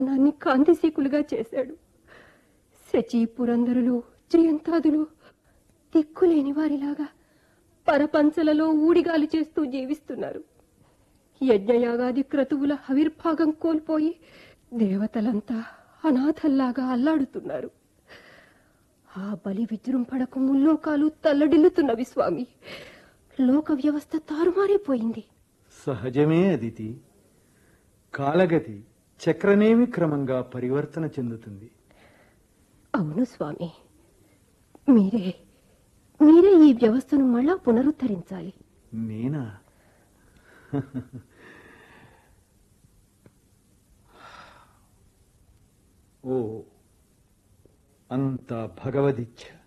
నాన్ని కాంతిసీకులుగా చేశాడు శచీ పురంధరులు జయంతాదులు దిక్కులేని వారిలాగా పరపంచలలో ఊడిగాలి చేస్తూ జీవిస్తున్నారు యజ్ఞయాగాది క్రతువుల ఆవిర్భాగం కోల్పోయి దేవతలంతా అనాథల్లాగా అల్లాడుతున్నారు ఆ బలి విజృంభణకు ముల్లోకాలు తల్లడిల్లుతున్నవి స్వామి లోక వ్యవస్థ తారుమారైపోయింది సహజమే అదితి కాలగతి చక్రనేమి క్రమంగా పరివర్తన చెందుతుంది అవును స్వామి మీరే మీరే ఈ వ్యవస్థను మళ్ళా పునరుద్ధరించాలి నేనా ఓ అంత భగవదిచ్ఛ